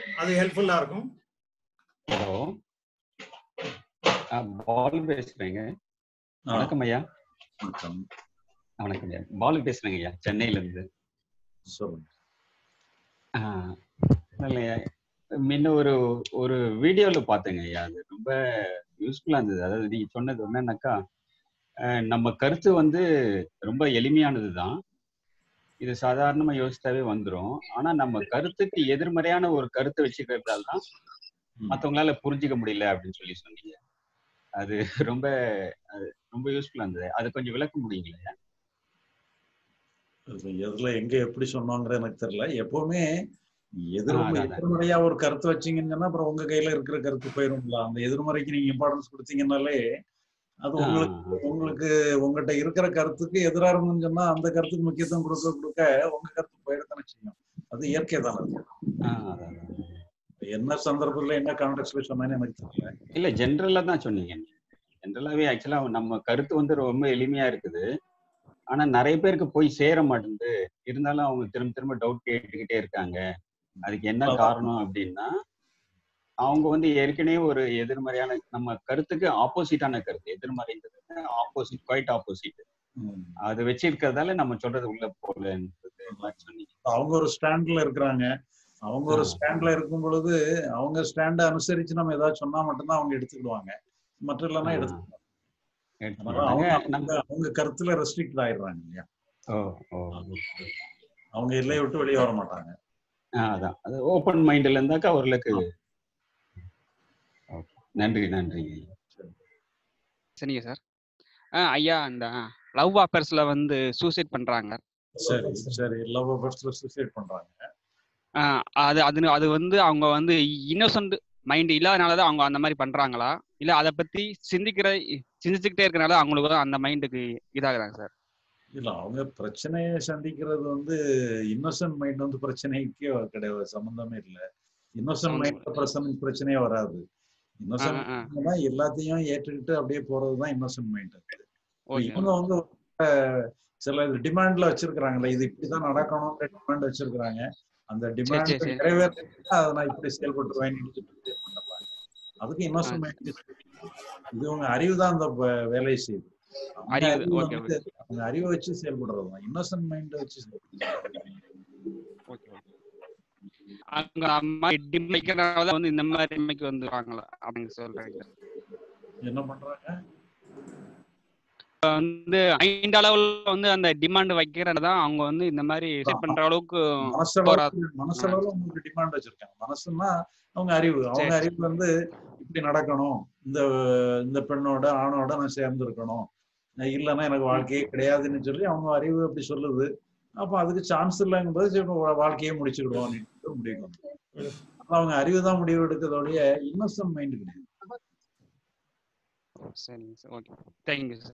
அது ஹெல்ப்ஃபுல்லா இருக்கும் ஹலோ பாலு பேசுறேங்க வணக்கம் ஐயா வணக்கம் வணக்கம் ஐயா பாலு பேசுறேங்க ஐயா சென்னையில இருந்து சொல்லுங்க ஆஹ் இல்லையா முன்ன ஒரு ஒரு வீடியோல பார்த்தேங்க ஐயா அது ரொம்ப யூஸ்ஃபுல்லா இருந்தது அதாவது நீங்க சொன்னது என்னன்னாக்கா அஹ் நம்ம கருத்து வந்து ரொம்ப எளிமையானது தான் இது சாதாரணமா யோசித்தாவே வந்துரும் ஆனா நம்ம கருத்துக்கு எதிர்மறையான ஒரு கருத்தை வச்சுக்கிறதால தான் மத்தவங்களால புரிஞ்சுக்க முடியல அப்படின்னு சொல்லி சொன்னீங்க அது ரொம்ப அது ரொம்ப யூஸ்ஃபுல்லா இருந்தது அது கொஞ்சம் விளக்க முடியுங்களா இது எதுல எங்க எப்படி சொன்னாங்கிற எனக்கு தெரியல எப்பவுமே எதிர் ஆ, அதான், அதான். எதிர்மறையா ஒரு கருத்து வச்சீங்கன்னு சொன்னா அப்புறம் உங்க கையில இருக்கிற கருத்து போயிரும்ல அந்த எதிர்மறைக்கு நீங்க இம்பார்ட்டன்ஸ் கொடுத்தீங்கன்னாலே அது உங்களுக்கு உங்களுக்கு உங்ககிட்ட இருக்கிற கருத்துக்கு எதிரா இருந்துன்னு சொன்னா அந்த கருத்துக்கு முக்கியத்துவம் கொடுக்க கொடுக்க உங்க கருத்து போயிடத்தானே செய்யும் அது இயற்கை தானே என்ன சந்தர்ப்பத்துல என்ன கான்டெக்ட்ல சொன்னேன்னு எனக்கு தெரியல இல்ல ஜென்ரலா தான் சொன்னீங்க ஜென்ரலாவே ஆக்சுவலா நம்ம கருத்து வந்து ரொம்ப எளிமையா இருக்குது ஆனா நிறைய பேருக்கு போய் சேர மாட்டேங்குது இருந்தாலும் அவங்க திரும்ப திரும்ப டவுட் கேட்டுக்கிட்டே இருக்காங்க அதுக்கு என்ன காரணம் அப்படின்னா அவங்க வந்து ஏற்கனவே ஒரு எதிர்மறையான நம்ம கருத்துக்கு ஆப்போசிட்டான கருத்து எதிர்மறைங்கிறது ஆப்போசிட் குவைட் ஆப்போசிட் அது வச்சிருக்கிறதால நம்ம சொல்றது உள்ள போலன்றது மாதிரி சொன்னீங்க அவங்க ஒரு ஸ்டாண்ட்ல இருக்கிறாங்க அவங்க ஒரு ஸ்டாண்ட்ல இருக்கும் பொழுது அவங்க ஸ்டாண்ட அனுசரிச்சு நம்ம ஏதாவது சொன்னா மட்டும்தான் அவங்க எடுத்துக்கிடுவாங்க மற்ற இல்லைன்னா எடுத்துக்க அதனால அவங்க அவங்க- அவங்க கருத்துல ரெஸ்ட்ரிக்ட் ஆயிடுறாங்க இல்லையா ஓ ஓ அவங்க எல்லையை விட்டு வெளியே வர மாட்டாங்க ஆ, அதான் அது ஓப்பன் மைண்ட்ல இருந்தாக்கா ஓரளவுக்கு Okay. நன்றி நன்றி சரிங்க சார் ஆ ஐயா இந்த லவ் ஆஃபர்ஸ்ல வந்து சூசைட் பண்றாங்க சரி சரி லவ் பர்ஸ்ட்ல சூசைட் பண்றாங்க ஆ, அது அது அது வந்து அவங்க வந்து இன்னோசன்ட் மைண்ட் இல்லாதனால தான் அவங்க அந்த மாதிரி பண்றாங்களா இல்ல அதை பத்தி சிந்திக்கிற சிந்திச்சுக்கிட்டே இருக்கனால அவங்களுக்கு வந்து அந்த மைண்டுக்கு இதாகுறாங்க சார் இல்ல அவங்க பிரச்சனையை சந்திக்கிறது வந்து இன்னோசன்ட் மைண்ட் வந்து பிரச்சனைக்கே கிடையாது சம்பந்தமே இல்ல இன்னோசன்ட் மைண்ட்ல பிரச்சனை பிரச்சனையே வராது இன்னோசன்ட் ஆ, ஆ. மைண்ட்னா எல்லாத்தையும் ஏற்றுக்கிட்டு அப்படியே போறதுதான் இன்னோசன்ட் மைண்ட் ஓகே இவங்க வந்து அஹ், சில டிமாண்ட்ல வச்சிருக்கிறாங்கல்ல இது இப்படிதான் நடக்கணும்ன்ற டிமாண்ட் வச்சிருக்கிறாங்க அந்த டிமாண்ட் சரி, சரி. நிறைவேற்றா அதை நான் இப்படி செயல்பட்டுருவேன் பண்ணலாம் அதுக்கு இன்னோசன்ட் மைண்ட் இது உங்க அறிவு தான் அந்த வ- வேலையை செய்யுது அவங்க அறிவு, அறிவு okay, வந்து அவங்க அறிவை வச்சு செயல்படுறது தான் இன்னோசன்ட் மைண்ட் வச்சு செயல்படுறது ஓகே அவங்க அம்மா டிமைக்கிறனால தான் வந்து இந்த மாதிரி டிமைக்கு வந்துருவாங்களா அப்படின்னு சொல்றாங்க என்ன பண்றாங்க இப்ப வந்து ஐந்து அளவுல வந்து அந்த டிமாண்ட் வைக்கிறனால தான் அவங்க வந்து இந்த மாதிரி செட் பண்ற அளவுக்கு போறா- மனசளவு மனசளவுல உங்களுக்கு டிமாண்ட் வச்சிருக்காங்க மனசுன்னா அவங்க அறிவு அவங்க சரி. அறிவு வந்து இப்படி நடக்கணும் இந்த இந்த பெண்ணோட ஆணோட நான் சேர்ந்து இருக்கணும் இல்லைன்னா எனக்கு வாழ்க்கையே கிடையாதுன்னு சொல்லி அவங்க அறிவு அப்படி சொல்லுது அப்ப அதுக்கு சான்ஸ் இல்லைங்கும்போது சரி, வா- வாழ்க்கையே முடிச்சுக்கிடுவோம் அப்படின்னு முடிவு பண்ணும். அப்ப அவங்க அறிவு தான் முடிவு எடுக்கிறதோடைய இன்னசென்ட் மைண்ட் கிடையாது சரிங்க சார் ஓகே தேங்க்யூ சார்